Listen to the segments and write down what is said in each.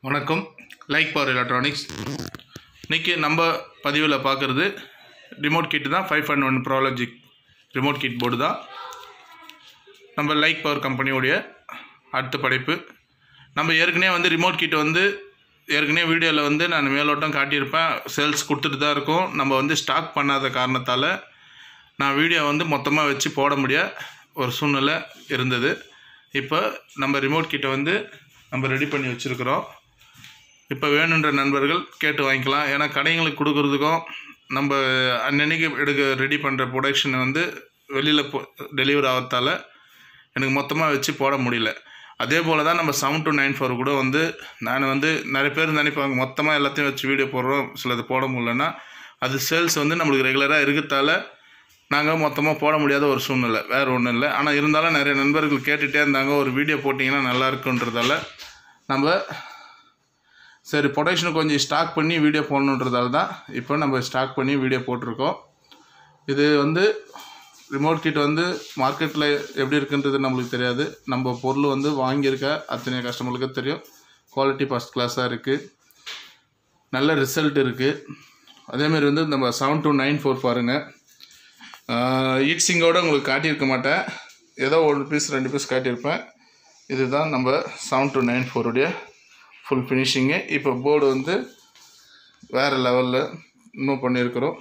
வணக்கம் like power electronics இன்றைக்கி நம்ம பதிவில் பார்க்குறது ரிமோட் கிட் தான் five and one pro logic remote kit board தான் நம்ம லைக் பவர் கம்பெனியோடைய அடுத்த படைப்பு நம்ம ஏற்கனவே வந்து ரிமோட் கிட் வந்து ஏற்கனவே வீடியோவில் வந்து நான் மேலோட்டம் காட்டியிருப்பேன் சேல்ஸ் கொடுத்துட்டு தான் இருக்கோம் நம்ம வந்து ஸ்டாக் பண்ணாத காரணத்தால் நான் வீடியோ வந்து மொத்தமாக வச்சு போட முடிய ஒரு சூழ்நிலை இருந்தது இப்போ நம்ம ரிமோட் கிட்டை வந்து நம்ம ரெடி பண்ணி வச்சுருக்குறோம் இப்போ வேணுன்ற நண்பர்கள் கேட்டு வாங்கிக்கலாம் ஏன்னா கடைங்களுக்கு கொடுக்குறதுக்கும் நம்ம அன்னன்னைக்கு எடுக்க ரெடி பண்ணுற ப்ரொடக்ஷனை வந்து வெளியில் போ டெலிவரி ஆகிறதால எனக்கு மொத்தமாக வச்சு போட முடியல அதே போல் தான் நம்ம செவன் டு நைன் ஃபோர் கூட வந்து நான் வந்து நிறைய பேர் நினைப்பாங்க மொத்தமாக எல்லாத்தையும் வச்சு வீடியோ போடுறோம் சிலது போட முடியலன்னா அது சேல்ஸ் வந்து நம்மளுக்கு ரெகுலராக இருக்கிறதால நாங்கள் மொத்தமாக போட முடியாத ஒரு சூழ்நிலை வேறு ஒன்றும் இல்லை ஆனால் இருந்தாலும் நிறைய நண்பர்கள் கேட்டுகிட்டே இருந்தாங்க ஒரு வீடியோ போட்டிங்கன்னா நல்லா இருக்குன்றதால நம்ம சரி ப்ரொடக்ஷனை கொஞ்சம் ஸ்டாக் பண்ணி வீடியோ போடணுன்றதால தான் இப்போ நம்ம ஸ்டாக் பண்ணி வீடியோ போட்டிருக்கோம் இது வந்து ரிமோட் கிட் வந்து மார்க்கெட்டில் எப்படி இருக்குன்றது நம்மளுக்கு தெரியாது நம்ம பொருள் வந்து வாங்கியிருக்க அத்தனை கஸ்டமர்களுக்கு தெரியும் குவாலிட்டி ஃபஸ்ட் கிளாஸாக இருக்குது நல்ல ரிசல்ட் இருக்குது அதேமாரி வந்து நம்ம செவன் டு நைன் ஃபோர் பாருங்கள் ஈட்ஸிங்கோடு உங்களுக்கு காட்டியிருக்க மாட்டேன் ஏதோ ஒரு பீஸ் ரெண்டு பீஸ் காட்டியிருப்பேன் இதுதான் நம்ம செவன் டு நைன் ஃபோருடைய ஃபுல் ஃபினிஷிங்கு இப்போ போர்டு வந்து வேறு லெவலில் இன்னும் பண்ணியிருக்கிறோம்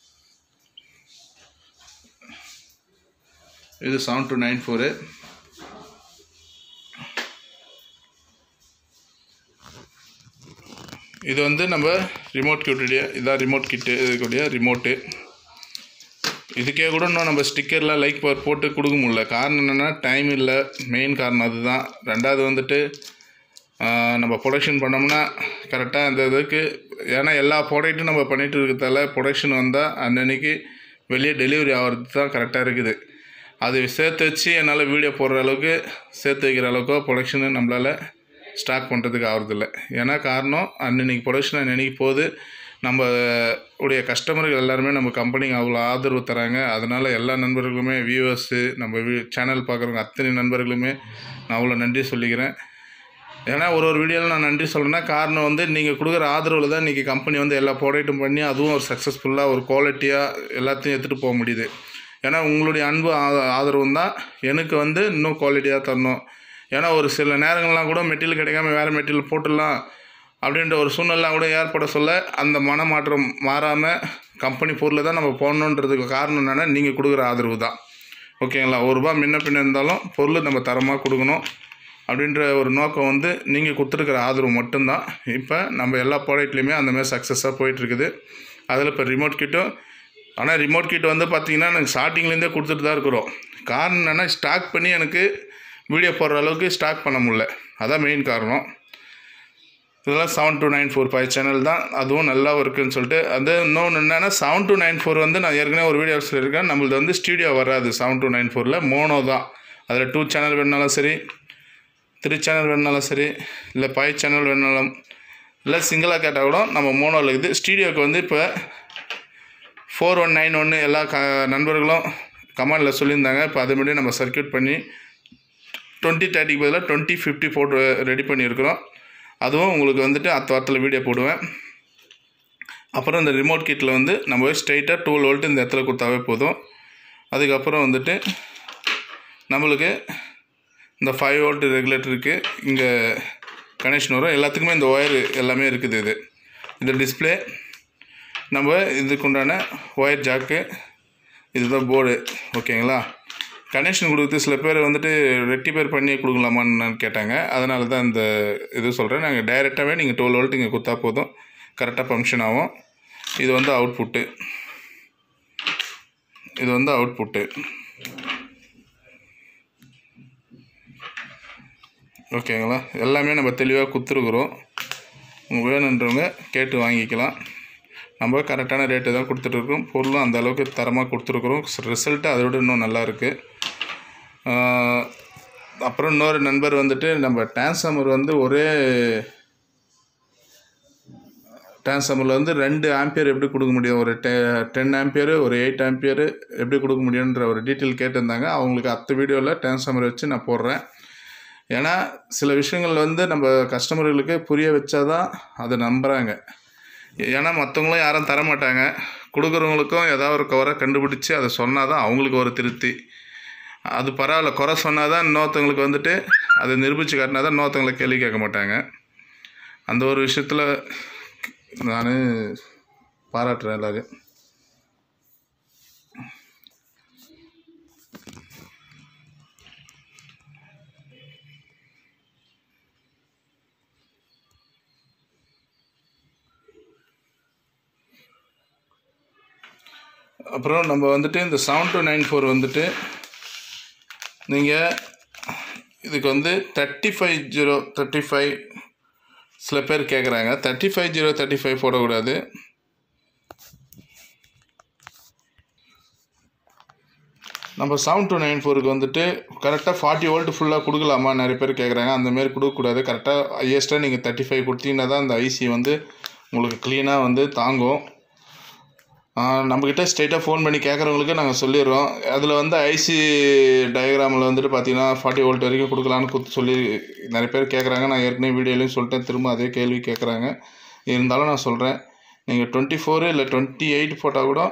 இது செவன் டு நைன் ஃபோரு இது வந்து நம்ம ரிமோட் கிட்டுடைய இதான் ரிமோட் கிட்டு இதுக்குடைய ரிமோட்டு இதுக்கே கூட இன்னும் நம்ம ஸ்டிக்கரில் லைக் பவர் போட்டு கொடுக்க முடியல காரணம் என்னென்னா டைம் இல்லை மெயின் காரணம் அதுதான் ரெண்டாவது வந்துட்டு ஆஹ், நம்ம ப்ரொடக்ஷன் பண்ணோம்னா கரெக்டாக அந்த இதுக்கு ஏன்னா எல்லா ப்ராடக்ட்டும் நம்ம பண்ணிகிட்டு இருக்கிறதால ப்ரொடக்ஷன் வந்தால் அன்னன்னைக்கு வெளியே டெலிவரி ஆகிறது தான் கரெக்டாக இருக்குது அது சேர்த்து வச்சு என்னால் வீடியோ போடுற அளவுக்கு சேர்த்து வைக்கிற அளவுக்கோ ப்ரொடக்ஷனு நம்மளால் ஸ்டாக் பண்ணுறதுக்கு ஆகிறதில்ல ஏன்னா காரணம் அன்னன்னைக்கு ப்ரொடக்ஷன் அன்னன்னைக்கு போகுது நம்ம உடைய கஸ்டமர்கள் எல்லாருமே நம்ம கம்பெனிக்கு அவ்வளோ ஆதரவு தராங்க அதனால் எல்லா நண்பர்களுமே வியூவர்ஸு நம்ம சேனல் பார்க்குறவங்க அத்தனை நண்பர்களுமே நான் அவ்வளோ நன்றி சொல்லிக்கிறேன் ஏன்னா ஒரு ஒரு வீடியோவில் நான் நன்றி சொல்கிறேன்னா காரணம் வந்து நீங்கள் கொடுக்குற ஆதரவில் தான் இன்றைக்கி கம்பெனி வந்து எல்லா ப்ராடக்ட்டும் பண்ணி அதுவும் ஒரு சக்ஸஸ்ஃபுல்லாக ஒரு குவாலிட்டியாக எல்லாத்தையும் எடுத்துகிட்டு போக முடியுது ஏன்னா உங்களுடைய அன்பு ஆ- ஆதரவும் தான் எனக்கு வந்து இன்னும் குவாலிட்டியாக தரணும் ஏன்னா ஒரு சில நேரங்கள்லாம் கூட மெட்டீரியல் கிடைக்காம வேறு மெட்டீரியல் போட்டுடலாம் அப்படின்ற ஒரு சூழ்நிலை கூட ஏற்பட சொல்ல அந்த மனமாற்றம் மாறாமல் கம்பெனி பொருளை தான் நம்ம போடணுன்றதுக்கு காரணம் என்னென்னா நீங்கள் கொடுக்குற ஆதரவு தான் ஓகேங்களா ஒரு ரூபா முன்ன பின்ன இருந்தாலும் பொருள் நம்ம தரமாக கொடுக்கணும் அப்படின்ற ஒரு நோக்கம் வந்து நீங்கள் கொடுத்துருக்குற ஆதரவு மட்டும்தான் இப்போ நம்ம எல்லா ப்ராடக்ட்லேயுமே அந்த மாதிரி சக்ஸஸாக போயிட்டுருக்குது அதில் இப்போ ரிமோட் கிட்டும் ஆனால் ரிமோட் கிட் வந்து பார்த்திங்கன்னா எனக்கு ஸ்டார்டிங்லேருந்தே கொடுத்துட்டு தான் இருக்கிறோம் காரணம் என்னென்னா ஸ்டாக் பண்ணி எனக்கு வீடியோ போடுற அளவுக்கு ஸ்டாக் பண்ண முடியல அதான் மெயின் காரணம் இதெல்லாம் seven two nine four five channel தான் அதுவும் நல்லா இருக்குன்னு சொல்லிட்டு அது இன்னொன்று என்னென்னா செவன் டு நைன் ஃபோர் வந்து நான் ஏற்கனவே ஒரு வீடியோ சொல்லியிருக்கேன் நம்மளது வந்து ஸ்டூடியோ வராது செவன் டு நைன் ஃபோரில் மோனோ தான் அதில் டூ சேனல் வேணுனாலும் சரி த்ரீ சேனல் வேணுனாலும் சரி இல்லை ஃபைவ் சேனல் வேணுனாலும் இல்லை சிங்கிளாக கேட்டால் கூட நம்ம மோனோவில் இருக்குது ஸ்டூடியோக்கு வந்து இப்போ ஃபோர் ஒன் நைன் ஒன்று எல்லா க நண்பர்களும் கமாண்டில் சொல்லியிருந்தாங்க இப்போ அதேமாதிரி நம்ம சர்க்கியூட் பண்ணி டுவெண்ட்டி தேர்ட்டிக்கு பதிலாக டுவெண்ட்டி ஃபிஃப்டி போட்டு ரெடி பண்ணியிருக்கிறோம் அதுவும் உங்களுக்கு வந்துட்டு அடுத்த வாரத்தில் வீடியோ போடுவேன் அப்புறம் இந்த ரிமோட் கிட்டில் வந்து நம்ம ஸ்ட்ரைட்டாக டுவெல் வோல்ட் இந்த இடத்துல கொடுத்தாவே போதும் அதுக்கப்புறம் வந்துட்டு நம்மளுக்கு இந்த ஃபைவ் வோல்ட் ரெகுலேட்டருக்கு இங்கே கனெக்ஷன் வரும் எல்லாத்துக்குமே இந்த ஒயர் எல்லாமே இருக்குது இது இந்த டிஸ்ப்ளே நம்ம இதுக்குண்டான ஒயர் ஜாக்கு இதுதான் போர்டு ஓகேங்களா கனெக்ஷன் கொடுக்குறது சில பேர் வந்துட்டு ரெக்டிஃபைர் பண்ணி கொடுக்கலாமான்னு கேட்டாங்க அதனால தான் இந்த இது சொல்கிறேன் நாங்கள் டைரெக்டாகவே நீங்கள் டுவெல் வோல்ட் இங்கே கொடுத்தா போதும் கரெக்டாக ஃபங்க்ஷன் ஆகும் இது வந்து அவுட்புட்டு இது வந்து அவுட்புட்டு ஓகேங்களா எல்லாமே நம்ம தெளிவாக கொடுத்துருக்குறோம் உங்கள் வேணுன்றவங்க கேட்டு வாங்கிக்கலாம் நம்ம கரெக்டான ரேட்டு தான் கொடுத்துட்ருக்கோம் பொருளும் அந்த அளவுக்கு தரமாக கொடுத்துருக்குறோம் ரிசல்ட்டு அதை விட இன்னும் நல்லா இருக்குது அப்புறம் இன்னொரு நண்பர் வந்துட்டு நம்ம டிரான்ஸ்ஃபார்மர் வந்து ஒரே டிரான்ஸ்ஃபார்மரில் வந்து ரெண்டு ஆம்பியர் எப்படி கொடுக்க முடியும் ஒரு டெ டென் ஆம்பியர் ஒரு எயிட் ஆம்பியர் எப்படி கொடுக்க முடியுன்ற ஒரு டீட்டெயில் கேட்டிருந்தாங்க அவங்களுக்கு அத்த வீடியோவில் டிரான்ஸ்ஃபார்மர் வச்சு நான் போடுறேன் ஏன்னா சில விஷயங்கள் வந்து நம்ம கஸ்டமர்களுக்கு புரிய வச்சாதான் அதை நம்புகிறாங்க ஏன்னா மற்றவங்களும் யாரும் தர மாட்டாங்க கொடுக்குறவங்களுக்கும் ஏதாவது ஒரு குறை கண்டுபிடிச்சி அதை சொன்னால் தான் அவங்களுக்கு ஒரு திருப்தி அது பரவாயில்ல குறை சொன்னால் தான் இன்னொருத்தவங்களுக்கு வந்துட்டு அதை நிரூபித்து காட்டினா தான் இன்னொருத்தவங்களை கேள்வி கேட்க மாட்டாங்க அந்த ஒரு விஷயத்தில் நான் பாராட்டுறேன் எல்லாரையும் அப்புறம் நம்ம வந்துட்டு இந்த செவன் டூ நைன் ஃபோர் வந்துட்டு நீங்கள் இதுக்கு வந்து thirty five zero thirty five சில பேர் கேட்குறாங்க thirty five zero thirty five போடக்கூடாது நம்ம செவன் டூ நைன் ஃபோருக்கு வந்துட்டு கரெக்டாக ஃபார்ட்டி வோல்ட் ஃபுல்லாக கொடுக்கலாமா நிறைய பேர் கேட்குறாங்க அந்தமாரி கொடுக்கக்கூடாது கரெக்டாக ஹையஸ்ட்டாக நீங்கள் தேர்ட்டி ஃபைவ் கொடுத்தீங்கன்னா தான் அந்த ஐசி வந்து உங்களுக்கு க்ளீனாக வந்து தாங்கும் ஆஹ் நம்மக்கிட்ட ஸ்ட்ரெயிட்டாக ஃபோன் பண்ணி கேட்குறவங்களுக்கு நாங்கள் சொல்லிடுறோம் அதில் வந்து ஐசி டயக்ராமில் வந்துட்டு பார்த்தீங்கன்னா ஃபார்ட்டி வோல்ட் வரைக்கும் கொடுக்கலான்னு கொடுத்து சொல்லி நிறைய பேர் கேட்குறாங்க நான் ஏற்கனவே வீடியோலையும் சொல்லிட்டேன் திரும்ப அதே கேள்வி கேட்குறாங்க இருந்தாலும் நான் சொல்கிறேன் நீங்கள் டுவெண்ட்டி ஃபோரு இல்லை டுவெண்ட்டி எயிட் போட்டால் கூட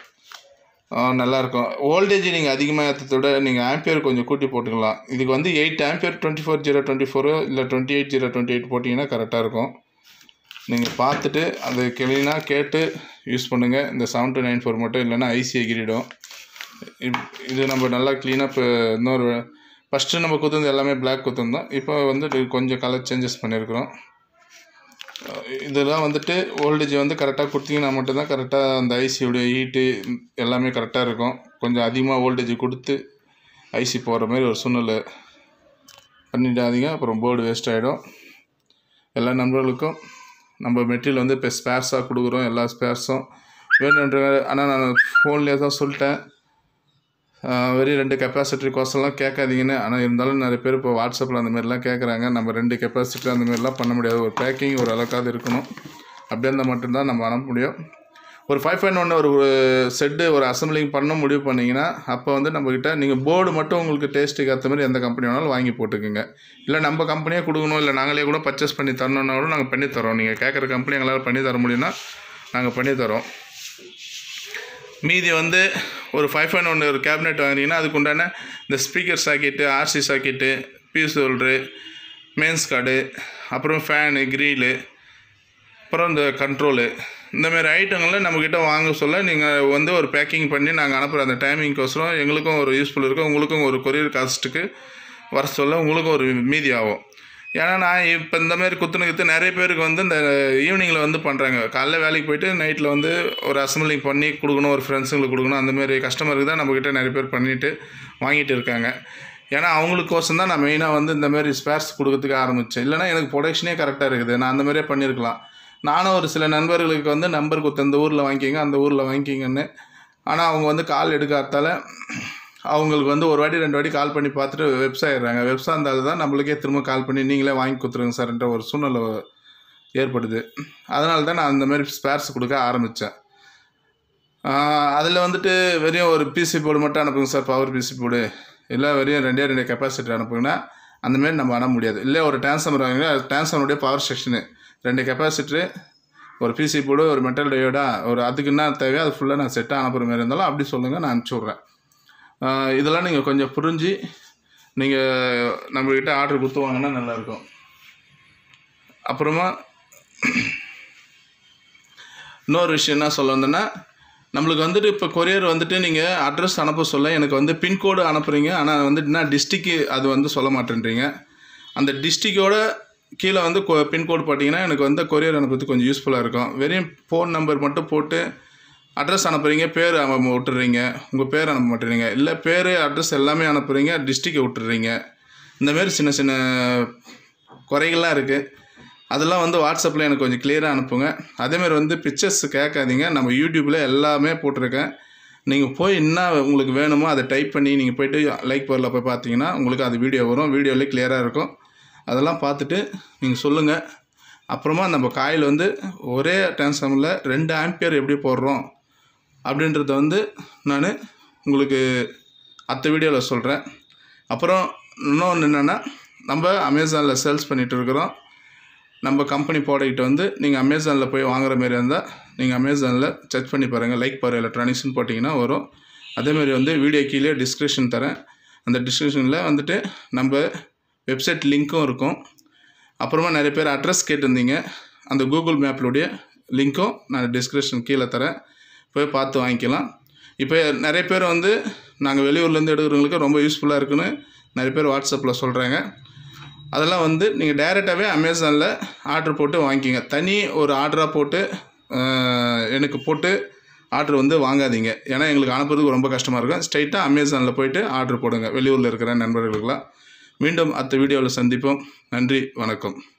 ஆஹ் நல்லாயிருக்கும் வோல்டேஜ் நீங்கள் அதிகமாக ஏற்றதை விட நீங்கள் ஆம்பியர் கொஞ்சம் கூட்டி போட்டுக்கலாம் இதுக்கு வந்து eight ampere twenty four zero twenty four இல்லை twenty eight zero twenty eight போட்டிங்கன்னா கரெக்டாக இருக்கும் நீங்கள் பார்த்துட்டு அது கிளீனாக கேட்டு யூஸ் பண்ணுங்கள் இந்த செவன் டு நைன் ஃபோர் மட்டும் இல்லைன்னா ஐசி எகிரிடும் இப்- இது நம்ம நல்லா க்ளீனாக இப்போ இன்னொரு ஃபஸ்ட்டு நம்ம குத்துனது எல்லாமே பிளாக் குத்துருந்தோம் இப்போ வந்து இது கொஞ்சம் கலர் சேஞ்சஸ் பண்ணியிருக்கிறோம் அஹ் இதெல்லாம் வந்துட்டு வோல்டேஜ் வந்து கரெக்டாக கொடுத்தீங்கன்னா மட்டும்தான் கரெக்டாக அந்த ஐசியோடைய ஹீட்டு எல்லாமே கரெக்டாக இருக்கும் கொஞ்சம் அதிகமாக வோல்டேஜ் கொடுத்து ஐசி போகிற மாதிரி ஒரு சூழ்நிலை பண்ணிடாதீங்க அப்புறம் போர்டு வேஸ்ட் ஆகிடும் எல்லா நண்பர்களுக்கும் நம்ம மெட்டீரியல் வந்து இப்போ ஸ்பேர்ஸாக கொடுக்குறோம் எல்லா ஸ்பேர்ஸும் வேணுன்ற ஆனால் நான் ஃபோன்லேயே தான் சொல்லிட்டேன் ஆஹ் வெறும் ரெண்டு கெப்பாசிட்டி கோசம்லாம் கேட்காதீங்கன்னு ஆனால் இருந்தாலும் நிறைய பேர் இப்போ வாட்ஸ்அப்பில் அந்த மாதிரிலாம் கேட்குறாங்க நம்ம ரெண்டு கெப்பாசிட்டி அந்த மாதிரிலாம் பண்ண முடியாது ஒரு பேக்கிங் ஒரு அளவுக்காவது இருக்கணும் அப்படியே இருந்தால் மட்டும்தான் நம்ம அனுப்ப முடியும் ஒரு ஃபைவ் ஃபைவ் ஒன்று ஒரு செட்டு ஒரு அசம்பிளிங் பண்ண முடிவு பண்ணிங்கன்னா அப்போ வந்து நம்மக்கிட்ட நீங்கள் போர்டு மட்டும் உங்களுக்கு டேஸ்ட்டுக்கு ஏற்ற மாதிரி எந்த கம்பெனி வேணாலும் வாங்கி போட்டுக்குங்க இல்லை நம்ம கம்பெனியே கொடுக்கணும் இல்லை நாங்களே கூட பர்ச்சேஸ் பண்ணி தரணுன்னா கூட நாங்கள் பண்ணி தரோம் நீங்கள் கேட்குற கம்பெனி எங்களால் பண்ணி தர முடியும்னா நாங்கள் பண்ணி தரோம் மீதி வந்து ஒரு ஃபைவ் ஃபைவ் ஒன்று ஒரு கேபினெட் வாங்கினீங்கன்னா அதுக்கு உண்டான இந்த speaker socket RC socket piece holder mains cord அப்புறம் ஃபேனு க்ரீலு அப்புறம் இந்த கண்ட்ரோலு இந்தமாரி ஐட்டங்களை நம்மக்கிட்ட வாங்க சொல்ல நீங்கள் வந்து ஒரு பேக்கிங் பண்ணி நாங்கள் அனுப்புகிற அந்த டைமிங்க்கோசரம் எங்களுக்கும் ஒரு யூஸ்ஃபுல் இருக்கும் உங்களுக்கும் ஒரு கொரியர் காஸ்ட்டுக்கு வர சொல்ல உங்களுக்கும் ஒரு மீதி ஆகும் ஏன்னா நான் இப்போ இந்த மாதிரி குத்துன குத்து நிறைய பேருக்கு வந்து இந்த ஈவினிங்கில் வந்து பண்ணுறாங்க காலைல வேலைக்கு போயிட்டு நைட்டில் வந்து ஒரு அசம்பிளிங் பண்ணி கொடுக்கணும் ஒரு ஃப்ரெண்ட்ஸுங்களுக்கு கொடுக்கணும் அந்த மாதிரி கஸ்டமருக்கு தான் நம்மக்கிட்ட நிறைய பேர் பண்ணிட்டு வாங்கிட்டு இருக்காங்க ஏன்னா அவங்களுக்கோசம் தான் நான் மெயினாக வந்து இந்த மாதிரி ஸ்பேர்ஸ் கொடுக்கறதுக்கு ஆரம்பித்தேன் இல்லைனா எனக்கு ப்ரொடக்ஷனே கரெக்டாக இருக்குது நான் அந்த மாதிரியே பண்ணியிருக்கலாம் நானும் ஒரு சில நண்பர்களுக்கு வந்து நம்பர் கொடுத்து இந்த ஊரில் வாங்கிக்கிங்க அந்த ஊரில் வாங்கிக்கிங்கன்னு ஆனால் அவங்க வந்து கால் எடுக்காதால அவங்களுக்கு வந்து ஒரு வாட்டி ரெண்டு வாட்டி கால் பண்ணி பார்த்துட்டு வெப்ஸ் ஆயிடுறாங்க வெப்ஸ் இருந்தால் தான் நம்மளுக்கே திரும்ப கால் பண்ணி நீங்களே வாங்கி கொடுத்துருங்க சார்ன்ற ஒரு சூழ்நிலை ஏற்படுது அதனால தான் நான் அந்த மாதிரி ஸ்பேர்ஸ் கொடுக்க ஆரம்பித்தேன் அதில் வந்துட்டு வெறும் ஒரு பிசி போர்டு மட்டும் அனுப்புங்க சார் பவர் பிசி போர்டு இல்லை வெறும் ரெண்டே ரெண்டு கெப்பாசிட்டி அனுப்புங்கன்னா அந்த மாதிரி நம்ம அனுப்ப முடியாது இல்லை ஒரு டிரான்ஸ்ஃபார்மர் வாங்கினா டிரான்ஸ்ஃபார்மருடைய பவர் செக்ஷனு ரெண்டு கெப்பாசிட்டரு ஒரு பிசி போர்டு ஒரு மெட்டல் டயோடா ஒரு அதுக்கு என்ன தேவையோ அது ஃபுல்லாக நான் செட்டாக அனுப்புகிற மாதிரி இருந்தாலும் அப்படி சொல்லுங்கள் நான் அனுப்பிச்சி விட்றேன் ஆஹ் இதெல்லாம் நீங்கள் கொஞ்சம் புரிஞ்சு நீங்கள் நம்மக்கிட்ட ஆர்டர் கொடுத்து வாங்கினா நல்லாயிருக்கும் அப்புறமா இன்னொரு விஷயம் என்ன சொல்ல வந்தேன்னா நம்மளுக்கு வந்துட்டு இப்போ கொரியர் வந்துட்டு நீங்கள் அட்ரஸ் அனுப்ப சொல்ல எனக்கு வந்து பின்கோடு அனுப்புகிறீங்க ஆனால் வந்து என்ன டிஸ்ட்ரிக்கு அது வந்து சொல்ல மாட்டேன்றீங்க அந்த டிஸ்ட்ரிக்டோட கீழே வந்து பின்கோடு போட்டிங்கன்னா எனக்கு வந்து கொரியர் அனுப்புறதுக்கு கொஞ்சம் யூஸ்ஃபுல்லாக இருக்கும் வெறும் ஃபோன் நம்பர் மட்டும் போட்டு அட்ரஸ் அனுப்புகிறீங்க பேர் அனுப்ப விட்டுறீங்க உங்கள் பேர் அனுப்ப மாட்டேறீங்க இல்லை பேர் அட்ரஸ் எல்லாமே அனுப்புகிறீங்க டிஸ்ட்ரிக்டை விட்டுறீங்க இந்தமாரி சின்ன சின்ன குறைகள்லாம் இருக்குது அதெல்லாம் வந்து வாட்ஸ்அப்பில் எனக்கு கொஞ்சம் கிளியராக அனுப்புங்க அதேமாதிரி வந்து பிக்சர்ஸ் கேட்காதீங்க நம்ம யூடியூப்பில் எல்லாமே போட்டிருக்கேன் நீங்கள் போய் என்ன உங்களுக்கு வேணுமோ அதை டைப் பண்ணி நீங்கள் போயிட்டு லைக் பவரில் போய் பார்த்தீங்கன்னா உங்களுக்கு அது வீடியோ வரும் வீடியோலேயே கிளியராக இருக்கும் அதெல்லாம் பார்த்துட்டு நீங்கள் சொல்லுங்கள் அப்புறமா நம்ம காயில் வந்து ஒரே டிரான்ஸ்ஃபார்மரில் ரெண்டு ஆம்பியர் எப்படி போடுறோம் அப்படின்றத வந்து நான் உங்களுக்கு அடுத்த வீடியோவில் சொல்கிறேன் அப்புறம் இன்னொன்று என்னென்னா நம்ம அமேசானில் சேல்ஸ் பண்ணிகிட்டு இருக்கிறோம் நம்ம கம்பெனி ப்ராடக்ட் வந்து நீங்கள் அமேசானில் போய் வாங்குற மாரி இருந்தால் நீங்கள் அமேசானில் சர்ச் பண்ணி பாருங்கள் லைக் பாரு எலக்ட்ரானிக்ஸ்னு போட்டிங்கன்னா வரும் அதேமாதிரி வந்து வீடியோ கீழே டிஸ்கிரிப்ஷன் தரேன் அந்த டிஸ்கிரிப்ஷனில் வந்துட்டு நம்ம வெப்சைட் லிங்க்கும் இருக்கும் அப்புறமா நிறைய பேர் அட்ரஸ் கேட்டிருந்தீங்க அந்த கூகுள் மேப்லுடைய லிங்க்கும் நான் டிஸ்கிரிப்ஷன் கீழே தரேன் போய் பார்த்து வாங்கிக்கலாம் இப்போ நிறைய பேர் வந்து நாங்கள் வெளியூர்லேருந்து எடுக்கிறவங்களுக்கு ரொம்ப யூஸ்ஃபுல்லாக இருக்குன்னு நிறைய பேர் வாட்ஸ்அப்பில் சொல்கிறாங்க அதெல்லாம் வந்து நீங்கள் டைரெக்டாகவே அமேசானில் ஆர்டர் போட்டு வாங்கிக்கிங்க தனி ஒரு ஆர்டராக போட்டு அஹ், எனக்கு போட்டு ஆர்டர் வந்து வாங்காதீங்க ஏன்னா எங்களுக்கு அனுப்புறதுக்கு ரொம்ப கஷ்டமாக இருக்கும் ஸ்ட்ரைட்டாக அமேசானில் போயிட்டு ஆர்டர் போடுங்க வெளியூரில் இருக்கிற நண்பர்களுக்கெல்லாம் மீண்டும் அடுத்த வீடியோவில் சந்திப்போம் நன்றி வணக்கம்